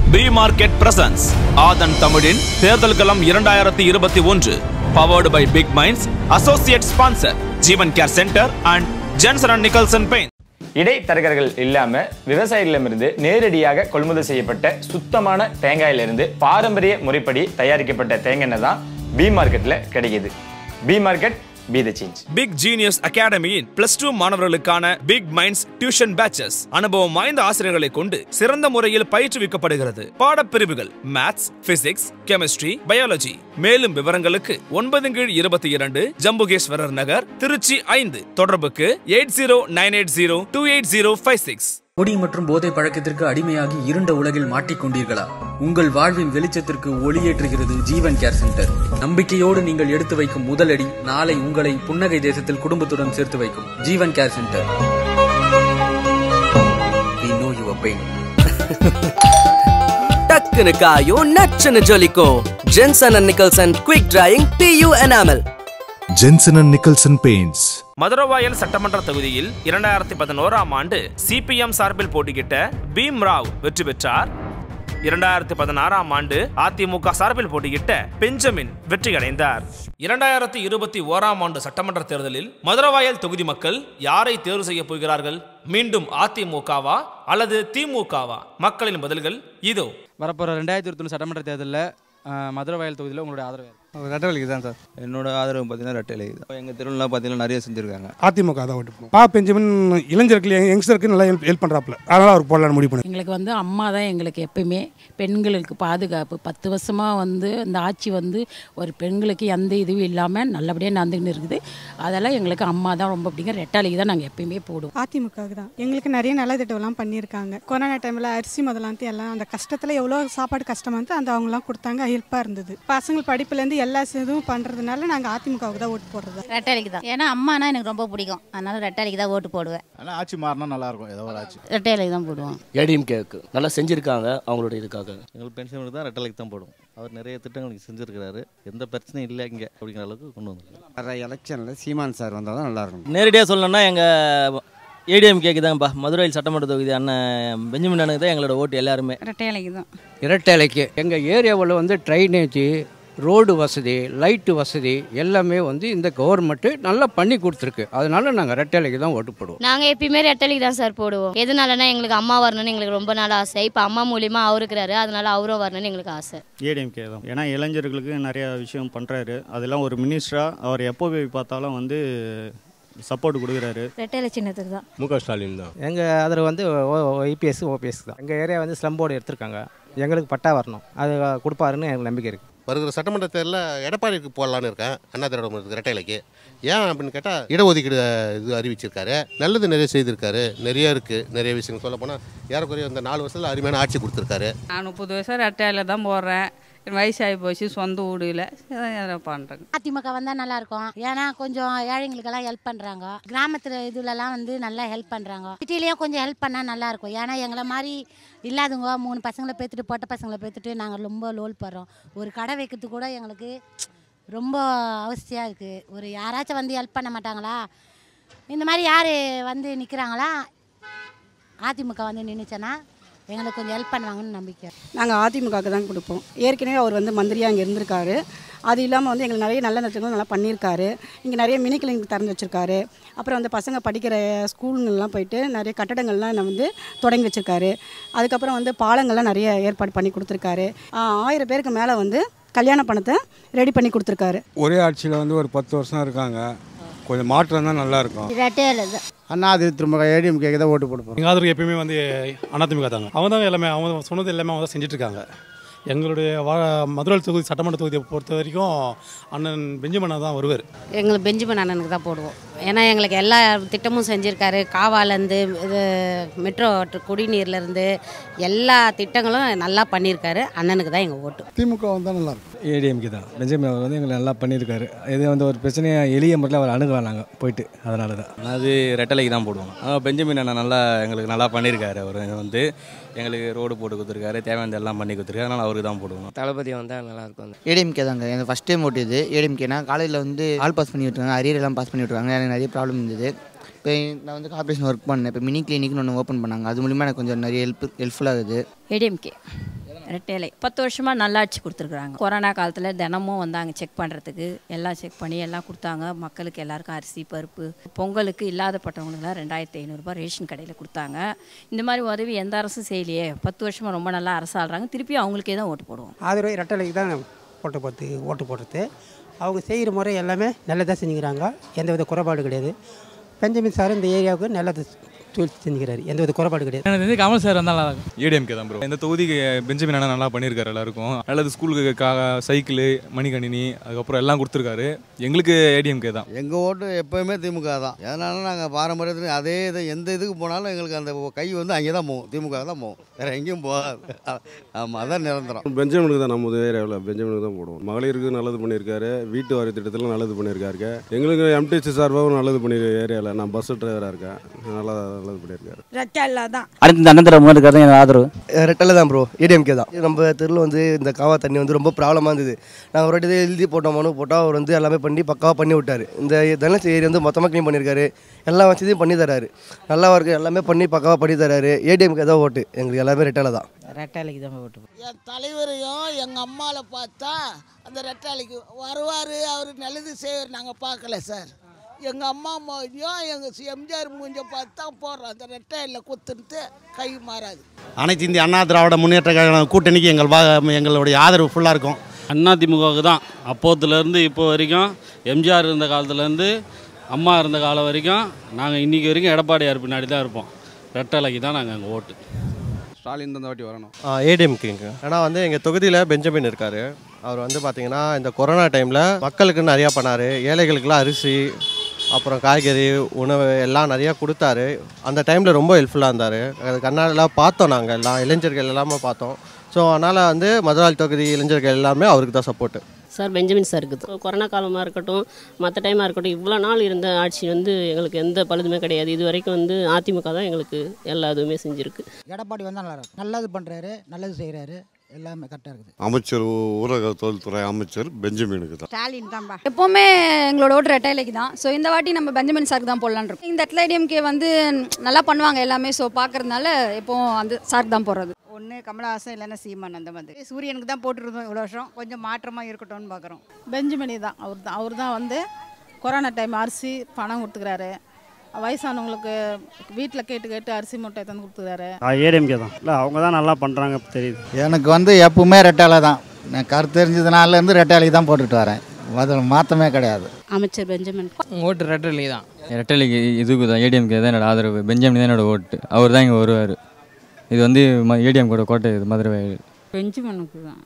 B market presence ஆதன் தமிழின் தேர்தல் களம் இரண்டாயிரத்தி இருபத்தி ஒன்று powered by big minds associate sponsor Jeevan care centre and Jenson and Nicholson paint இடைத்தரகர்கள் இல்லாம விவசாயிகளிடமிருந்து நேரடியாக கொள்முதல் செய்யப்பட்ட சுத்தமான தேங்காயிலிருந்து பாரம்பரிய முறைப்படி தயாரிக்கப்பட்ட தேங்காய் எண்ணெய் தான் பி மார்க்கெட்ல கிடைக்குது B market be the change big genius அகாடமியின் பிளஸ் டூ மாணவர்களுக்கான பிக் மைண்ட்ஸ் டியூஷன் பேச்சஸ் அனுபவம் வாய்ந்த ஆசிரியர்களை கொண்டு சிறந்த முறையில் பயிற்றுவிக்கப்படுகிறது பாடப்பிரிவுகள் மேத்ஸ் பிசிக்ஸ் கெமிஸ்ட்ரி பயாலஜி மேலும் விவரங்களுக்கு ஒன்பது கீழ் இருபத்தி இரண்டு ஜம்புகேஸ்வரர் நகர் திருச்சி ஐந்து தொடர்புக்கு eight zero nine eight zero two eight zero five six குடி மற்றும் போதை பழக்கத்திற்கு அடிமையாகி இருண்ட உலகில் மாட்டிக்கொண்டீர்களா உங்கள் வாழ்வின் வெளிச்சத்திற்கு ஒளியேற்றுகிறது ஜீவன் கேர் சென்டர் நம்பிக்கையோடு நீங்கள் எடுத்து வைக்கும் முதலடி நாளை உங்களை புன்னகை தேசத்தில் குடும்பத்துடன் சேர்த்து வைக்கும் Jeevan care centre We know your pain. டக்குனு காயும் நச்சுன்னு ஜொலிக்கும் Jenson and Nicholson quick drying PU enamel Jensen and Nicholson Paints. Maduravoyal சட்டமன்ற தொகுதியில் இரண்டாயிரத்தி பதினோராம் ஆண்டு சிபிஎம் சார்பில் போட்டியிட்ட பீம் ராவ் வெற்றி பெற்றார் இரண்டாயிரத்தி பதினாறாம் ஆண்டு அதிமுக சார்பில் போட்டியிட்ட பெஞ்சமின் வெற்றி அடைந்தார் இரண்டாயிரத்தி இருபத்தி ஓராம் ஆண்டு சட்டமன்ற தேர்தலில் மதுரவாயல் தொகுதி மக்கள் யாரை தேர்வு செய்ய போகிறார்கள் மீண்டும் அதிமுகவா அல்லது திமுகவா மக்களின் பதில்கள் இதோ வரப்போகிற ரெண்டாயிரத்தி இருபத்தொன்று சட்டமன்ற தேர்தலில் மதுரை வயல் தொகுதியில் உங்களுடைய ஆதரவு ரெட்டவலிக்கு தான் சார் என்னோட ஆதரவு பார்த்தீங்கன்னா ரெட்டவலிக்கு தான் எங்கள் தெருவுலாம் பார்த்தீங்கன்னா நிறைய செஞ்சுருக்காங்க அதிமுக தான் ஓட்டு போடுவோம். பா பெஞ்சமின் இளைஞருக்கு யங்ஸ்டருக்கு நல்லா ஹெல்ப் ஹெல்ப் பண்ணுறாப்புல அதனால் அவருக்கு போடலான்னு முடிவு பண்ணேன் எங்களுக்கு வந்து அம்மா தான் எங்களுக்கு எப்பயுமே பெண்களுக்கு பாதுகாப்பு பத்து வருஷமாக வந்து இந்த ஆட்சி வந்து ஒரு பெண்களுக்கு எந்த இதுவும் இல்லாமல் நல்லபடியாக நடந்துக்கின்னு இருக்குது அதெல்லாம் எங்களுக்கு அம்மா தான் ரொம்ப பிடிக்கும் ரெட்டாளிக்கு தான் நாங்கள் எப்பயுமே போடுவோம் அதிமுகவுக்கு தான் எங்களுக்கு நிறைய நலத்திட்டம்லாம் பண்ணியிருக்காங்க கொரோனா டைமில் அரிசி முதலாம் எல்லாம் அந்த கஷ்டத்தில் எவ்வளோ சாப்பாடு கஷ்டமாக இருந்து அந்த அவங்களாம் கொடுத்தாங்க ஹெல்ப்பாக இருந்தது பசங்க படிப்புலேருந்து எல்லா இதுவும் பண்ணுறதுனால நாங்கள் அதிமுகவுக்கு தான் ஓட்டு போடுறது ரெட்டாளிக்கு தான் ஏன்னா அம்மானா எனக்கு ரொம்ப பிடிக்கும் அதனால ரெட்டாளிக்கு தான் ஓட்டு போடுவேன் ஆனால் ஆட்சி மாறினா நல்லாயிருக்கும் ஏதோ ஒரு ஆட்சி ரெட்டாளிக்கு தான் போடுவோம் ஏடிஎம்கேக்கு நல்லா செஞ்சிருக்காங்க அவங்களோட இதுக்காக எங்களுக்கு பென்ஷனுக்கு தான் ரெட்டலைக்கு தான் போடும் அவர் நிறைய திட்டங்களுக்கு செஞ்சுருக்கிறாரு எந்த பிரச்சனையும் இல்லை இங்கே அப்படிங்கிற அளவுக்கு கொண்டு வந்திருக்காரு வர எலெக்ஷனில் சீமான் சார் வந்தால் தான் நல்லாயிருக்கும் நேரடியாக சொல்லணும்னா எங்கள் ஏடிஎம் கேக்குதாங்கப்பா மதுரையில் சட்டமன்ற தொகுதி அண்ணன் பெஞ்சமின் அண்ணனுக்கு தான் எங்களோட ஓட்டு எல்லாருமே ரெட்டாளிக்கு தான் இரட்டைலைக்கு எங்கள் ஏரியாவில் வந்து ட்ரைனேஜ் ரோடு வசதி லைட்டு வசதி எல்லாமே வந்து இந்த கவர்மெண்ட்டு நல்லா பண்ணி கொடுத்துருக்கு அதனால நாங்கள் ரெட்டைலைக்கு தான் ஓட்டு போடுவோம் நாங்கள் எப்பயுமே ரெட்டாளிக்கு தான் சார் போடுவோம் எதனாலனா எங்களுக்கு அம்மா வரணும்னு எங்களுக்கு ரொம்ப நாள் ஆசை இப்போ அம்மா மூலியமா அவர் இருக்கிறாரு அதனால அவரும் வரணும்னு எங்களுக்கு ஆசை ஏடிஎம்கே தான் ஏன்னா இளைஞர்களுக்கு நிறைய விஷயம் பண்ணுறாரு அதெல்லாம் ஒரு மினிஸ்டராக அவர் எப்போ போய் பார்த்தாலும் வந்து சப்போர்ட் கொடுக்குறாரு ரெட்டாளி சின்னத்துக்கு தான் மு க ஸ்டாலின் தான் எங்கள் அதில் வந்து ஐபிஎஸ் ஓபிஎஸ் தான் எங்கள் ஏரியா வந்து ஸ்லம் போர்டு எடுத்திருக்காங்க எங்களுக்கு பட்டா வரணும் அது கொடுப்பாருன்னு எனக்கு நம்பிக்கை இருக்குது வருகிற சட்டமன்ற தேர்தலில் எடப்பாடிக்கு போடலான்னு இருக்கேன் அண்ணா திராவிட முன்னேற்ற ரெட்டைலைக்கு ஏன் அப்படின்னு கேட்டால் இடஒதுக்கீடு இது அறிவிச்சிருக்காரு நல்லது நிறைய செய்திருக்காரு நிறைய இருக்குது நிறைய விஷயங்கள் சொல்ல போனால் ஏறக்குறைய இந்த நாலு வருஷத்தில் அருமையான ஆட்சி கொடுத்துருக்காரு நான் முப்பது வருஷம் ரெட்டாயில் தான் போடுறேன் வயசாகி போச்சு சொந்த வீடுல பண்ணுறேங்க அதிமுக வந்தால் நல்லா இருக்கும் ஏன்னா கொஞ்சம் ஏழைங்களுக்கெல்லாம் ஹெல்ப் பண்ணுறாங்க கிராமத்துல இதுலலாம் வந்து நல்லா ஹெல்ப் பண்ணுறாங்க சிட்டிலையும் கொஞ்சம் ஹெல்ப் பண்ணால் நல்லா இருக்கும் ஏன்னா எங்களை மாதிரி இல்லாதவங்க மூணு பசங்களை பேத்துட்டு பொட்ட பசங்களை பேத்துட்டு நாங்கள் ரொம்ப லோல் படுறோம் ஒரு கடை வைக்கிறதுக்கு கூட எங்களுக்கு ரொம்ப அவசியம் இருக்குது ஒரு யாராச்சும் வந்து ஹெல்ப் பண்ண மாட்டாங்களா இந்த மாதிரி யார் வந்து நிற்கிறாங்களா அதிமுக வந்து நின்றுச்சேன்னா எங்களுக்கு கொஞ்சம் ஹெல்ப் பண்ணுவாங்கன்னு நம்பிக்கை நாங்கள் அதிமுகவுக்கு தான் கொடுப்போம் ஏற்கனவே அவர் வந்து மந்திரியாக அங்கே இருந்திருக்காரு அது இல்லாமல் வந்து எங்களுக்கு நிறைய நல்ல திட்டங்களும் நல்லா பண்ணியிருக்காரு இங்கே நிறைய மினி கிளினிக் திறந்து வச்சுருக்காரு அப்புறம் வந்து பசங்க படிக்கிற ஸ்கூலுங்கள்லாம் போயிட்டு நிறைய கட்டடங்கள்லாம் நான் வந்து தொடங்கி வச்சுருக்காரு அதுக்கப்புறம் வந்து பாலங்கள்லாம் நிறைய ஏற்பாடு பண்ணி கொடுத்துருக்காரு ஆ, ஆயிரம் பேருக்கு மேலே வந்து கல்யாண பணத்தை ரெடி பண்ணி கொடுத்துருக்காரு ஒரே ஆட்சியில் வந்து ஒரு பத்து வருஷம் இருக்காங்க கொஞ்சம் மாற்றம் தான் நல்லா இருக்கும் ரெட்டையில தான் அண்ணா அது திரும்ப ஏடிஎம் கேக்கு தான் ஓட்டு போடுவோம் எங்கள் ஆதரவு எப்பயுமே வந்து அதிமுக தாங்க அவங்க தான் எல்லாமே அவங்க சொன்னது எல்லாமே அவங்க தான் செஞ்சுட்டு இருக்காங்க எங்களுடைய வா மதுரை தொகுதி சட்டமன்ற தொகுதியை பொறுத்த வரைக்கும் அண்ணன் பெஞ்சமண்ணா தான் வருவார் எங்களுக்கு பெஞ்சமின் அண்ணனுக்கு தான் போடுவோம் ஏன்னா எங்களுக்கு எல்லா திட்டமும் செஞ்சுருக்காரு காவாலேருந்து இது மெட்ரோ குடிநீர்லேருந்து எல்லா திட்டங்களும் நல்லா பண்ணியிருக்காரு அண்ணனுக்கு தான் எங்கள் ஓட்டு திமுக வந்தால் நல்லாயிருக்கும் ஏடிஎம்கே தான் பெஞ்சமின் அவர் வந்து எங்களை நல்லா பண்ணியிருக்காரு இது வந்து ஒரு பிரச்சனையை எளிய முறையில் அவர் அணுகலாம் நாங்கள் போயிட்டு அதனால தான் அது ரெட்டலைக்கு தான் போடுவோம் ஆனால் பெஞ்சமின் அண்ணன் நல்லா எங்களுக்கு நல்லா பண்ணியிருக்காரு அவர் வந்து எங்களுக்கு ரோடு போட்டு கொடுத்துருக்காரு தேவையானது எல்லாம் பண்ணி கொடுத்துருக்காரு அதனால் அவருக்கு தான் போடுவோம் தளபதி வந்தால் நல்லா இருக்கும் ஏடிஎம்கே தாங்க எனக்கு ஃபஸ்ட் டைம் ஓட்டு இது ஏடிஎம்கேனா காலேஜில் வந்து ஆல் பாஸ் பண்ணி விட்டுருக்காங்க அரியர் எல்லாம் பாஸ் பண்ணி விட்டுருக்காங்க எனக்கு நிறைய ப்ராப்ளம் இருந்தது இப்போ நான் வந்து கார்பரேஷன் ஒர்க் பண்ணேன் இப்போ மினி கிளினிக்னு ஒன்று ஓப்பன் பண்ணாங்க அது மூலிமா எனக்கு கொஞ்சம் நிறைய ஹெல்ப் ஹெல்ப்ஃபுல்லாக இருக்குது ஏடிஎம்கே ரெட்டேலை பத்து வருஷமாக நல்லாட்சி கொடுத்துருக்குறாங்க கொரோனா காலத்தில் தினமும் வந்தாங்க செக் பண்ணுறதுக்கு எல்லாம் செக் பண்ணி எல்லாம் கொடுத்தாங்க மக்களுக்கு எல்லாருக்கும் அரிசி பருப்பு பொங்கலுக்கு இல்லாதப்பட்டவங்களுக்குலாம் ரெண்டாயிரத்தி ஐநூறுரூபா ரேஷன் கடையில் கொடுத்தாங்க இந்த மாதிரி உதவி எந்த அரசும் செய்யலையே பத்து வருஷமாக ரொம்ப நல்லா அரசாடுறாங்க திருப்பி அவங்களுக்கே தான் ஓட்டு போடுவோம் ஆதரவு ரெட்டலைக்கு தான் ஓட்டு போட்டு ஓட்டு போடுறது அவங்க செய்கிற முறை எல்லாமே நல்லதாக செஞ்சுக்கிறாங்க எந்தவித குறைபாடு கிடையாது பெஞ்சமின் சார் இந்த ஏரியாவுக்கு நல்லது தொழில் செஞ்சுக்கிறாரு எந்தவித குறைபாடு கிடையாது எனக்கு வந்து கமல் சார் வந்தால் நல்லா இருக்கும் ஏடிஎம்கே தான் ப்ரோ இந்த தொகுதிக்கு பெஞ்சமின் அண்ணா நல்லா பண்ணியிருக்காரு எல்லாருக்கும் நல்லது ஸ்கூலுக்கு கா சைக்கிள் மணிக்கணினி அதுக்கப்புறம் எல்லாம் கொடுத்துருக்காரு எங்களுக்கு ஏடிஎம்கே தான் எங்கள் ஓட்டு எப்போயுமே திமுக தான் அதனால நாங்கள் பாரம்பரியத்தில் அதே இது எந்த இதுக்கு போனாலும் எங்களுக்கு அந்த கை வந்து அங்கே தான் போகும் திமுக தான் போகும் வேறு எங்கேயும் போகாது ஆமாம் அதான் நிரந்தரம் பெஞ்சமினுக்கு தான் நம்ம ஏரியாவில் பெஞ்சமினுக்கு தான் போடுவோம் மகளிருக்கு நல்லது பண்ணியிருக்காரு வீட்டு வாரி திட்டத்தில் நல்லது பண்ணியிருக்காரு எங்களுக்கு எம்டிசி சார்பாகவும் நல்லது பண்ணியிருக்காரு ஏரியாவில் நான் பஸ் டிரைவராக இருக்கேன் நல்லா நல்லது பண்ணியிருக்காரு ரெட்டல்ல தான் அடுத்து இந்த அண்ணன் முகனுக்கு தான் எனக்கு ஆதரவு ரெட்டலை தான் ப்ரோ ஏடிஎம்கே தான் நம்ம தெருவில் வந்து இந்த காவா தண்ணி வந்து ரொம்ப ப்ராப்ளமாக இருந்தது நாங்கள் ஒரு வாட்டி எழுதி போட்டோம் மனு போட்டால் அவர் வந்து எல்லாமே பண்ணி பக்காவாக பண்ணி விட்டார் இந்த தனலட்சுமி ஏரியா வந்து மொத்தமாக க்ளீன் பண்ணியிருக்காரு எல்லா வசதியும் பண்ணி தராரு நல்லா இருக்கு எல்லாமே பண்ணி பக்காவாக பண்ணி தராரு ஏடிஎம்கே தான் ஓட்டு எங்களுக்கு எல்லாமே ரெட்டலை தான் ரெட்டலைக்கு தான் ஓட்டு என் தலைவரையும் எங்கள் அம்மாவில் பார்த்தா அந்த ரெட்டாளிக்கு வருவார் அவர் நல்லது செய்வார் நாங்கள் பார்க்கல சார் எங்கள் அம்மா மூஞ்சும் எங்கள் எம்ஜிஆர் மூஞ்ச பார்த்து தான் போடுறோம் அந்த ரெட்டையில் குத்துன்ட்டு கை மாறாது அனைத்து இந்திய அண்ணா திராவிட முன்னேற்ற கழக கூட்டணிக்கு எங்கள் வா எங்களுடைய ஆதரவு ஃபுல்லாக இருக்கும் அண்ணா திமுகவுக்கு தான் அப்போத்துலேருந்து இப்போ வரைக்கும் எம்ஜிஆர் இருந்த காலத்துலேருந்து அம்மா இருந்த காலம் வரைக்கும் நாங்கள் இன்றைக்கி வரைக்கும் எடப்பாடியார் பின்னாடி தான் இருப்போம் ரெட்டலைக்கு தான் நாங்கள் அங்கே ஓட்டு ஸ்டாலின் இந்த வாட்டி வரணும் ஏடிஎம்கேங்க ஏன்னா வந்து எங்கள் தொகுதியில் பெஞ்சமின் இருக்கார் அவர் வந்து பார்த்தீங்கன்னா இந்த கொரோனா டைமில் மக்களுக்கு நிறையா பண்ணார் ஏழைகளுக்கெல்லாம் அரிசி அப்புறம் காய்கறி உணவு எல்லாம் நிறையா கொடுத்தாரு அந்த டைமில் ரொம்ப ஹெல்ப்ஃபுல்லாக இருந்தார் அது கண்ணாடிலாம் பார்த்தோம் நாங்கள் எல்லாம் இளைஞர்கள் எல்லாமே பார்த்தோம் ஸோ அதனால் வந்து மதுராளி தொகுதி இளைஞர்கள் எல்லாமே அவருக்கு தான் சப்போர்ட்டு சார் பெஞ்சமின் சார் இருக்குது கொரோனா காலமாக இருக்கட்டும் மற்ற டைமாக இருக்கட்டும் இவ்வளோ நாள் இருந்த ஆட்சி வந்து எங்களுக்கு எந்த பழுதுமே கிடையாது இது வரைக்கும் வந்து அதிமுக தான் எங்களுக்கு எல்லா இதுவுமே செஞ்சுருக்கு எடப்பாடி வந்தால் நல்லா இருக்கும் நல்லது பண்ணுறாரு நல்லது செய்கிறாரு எல்லாமே கரெக்டாக இருக்குது அமைச்சர் ஊரக தொழில்துறை அமைச்சர் பெஞ்சமினுக்கு தான் ஸ்டாலின் தான்பா எப்போவுமே எங்களோட ஓட்டு ரெட்டைலைக்கு தான் ஸோ இந்த வாட்டி நம்ம பெஞ்சமின் சாருக்கு தான் போடலான்னு இருக்கோம் இந்த இடத்துல டிஎம்கே வந்து நல்லா பண்ணுவாங்க எல்லாமே ஸோ பார்க்கறதுனால எப்போவும் அந்த சாருக்கு தான் போடுறது ஒன்று கமலஹாசன் இல்லைன்னா சீமான் அந்த மாதிரி சூரியனுக்கு தான் போட்டுருந்தோம் இவ்வளோ வருஷம் கொஞ்சம் மாற்றமாக இருக்கட்டும்னு பார்க்குறோம் பெஞ்சமினி தான் அவர் தான் அவர் தான் வந்து கொரோனா டைம் அரிசி பணம் கொடுத்துக்கிறாரு வயசானவங்களுக்கு வீட்டில் கேட்டு கேட்டு அரிசி மூட்டை தந்து கொடுத்துக்கிறாரு ஏடிஎம்கே தான் இல்லை அவங்க தான் நல்லா பண்ணுறாங்க தெரியுது எனக்கு வந்து எப்பவுமே ரெட்டாலை தான் நான் கருத்து தெரிஞ்சதுனாலேருந்து ரெட்டாலைக்கு தான் போட்டுட்டு வரேன் அதில் மாற்றமே கிடையாது அமைச்சர் பெஞ்சமின் ஓட்டு ரெட்டலை தான் ரெட்டலைக்கு இதுக்கு தான் ஏடிஎம்கே தான் என்னோட ஆதரவு பெஞ்சமின் தான் என்னோட ஓட்டு அவர் தான் இங்கே வருவார் இது வந்து ஏடிஎம் கூட கோட்டை இது மதுரை வயல் பெஞ்சுமனுக்கு தான்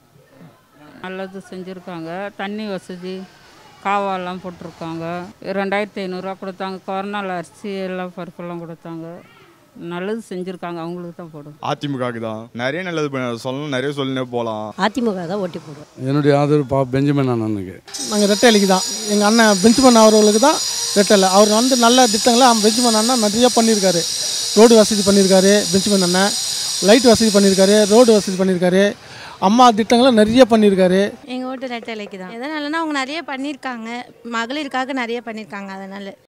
நல்லது செஞ்சுருக்காங்க தண்ணி வசதி காவாலாம் போட்டிருக்காங்க ரெண்டாயிரத்தி ஐநூறுரூவா கொடுத்தாங்க கொரோனாவில் அரிசி எல்லாம் பருப்பெல்லாம் கொடுத்தாங்க நல்லது செஞ்சுருக்காங்க அவங்களுக்கு தான் போடும் அதிமுகவுக்கு தான் நிறைய நல்லது பண்ண- சொல்லணும் நிறைய சொல்லினே போகலாம் அதிமுக தான் ஓட்டி போடுவோம் என்னுடைய ஆதரவு பா பெஞ்சமின் அண்ணனுக்கு நாங்கள் ரெட்டைலைக்கு தான் எங்கள் அண்ணன் பெஞ்சுமன் அவர்களுக்கு தான் ரெட்டலை அவர் வந்து நல்ல திட்டங்களை பெஞ்சுமன் அண்ணன் நிறைய பண்ணியிருக்காரு ரோடு வசதி பண்ணியிருக்காரு பெஞ்சுமன் அண்ணன் லைட் வசதி பண்ணியிருக்காரு ரோடு வசதி பண்ணியிருக்காரு அம்மா திட்டங்களை நிறைய பண்ணியிருக்காரு எங்கள் ஓட்டு ரெட்டலைக்கு தான் எதனாலனா அவங்க நிறைய பண்ணியிருக்காங்க மகளிருக்காக நிறைய பண்ணியிருக்காங்க அதனால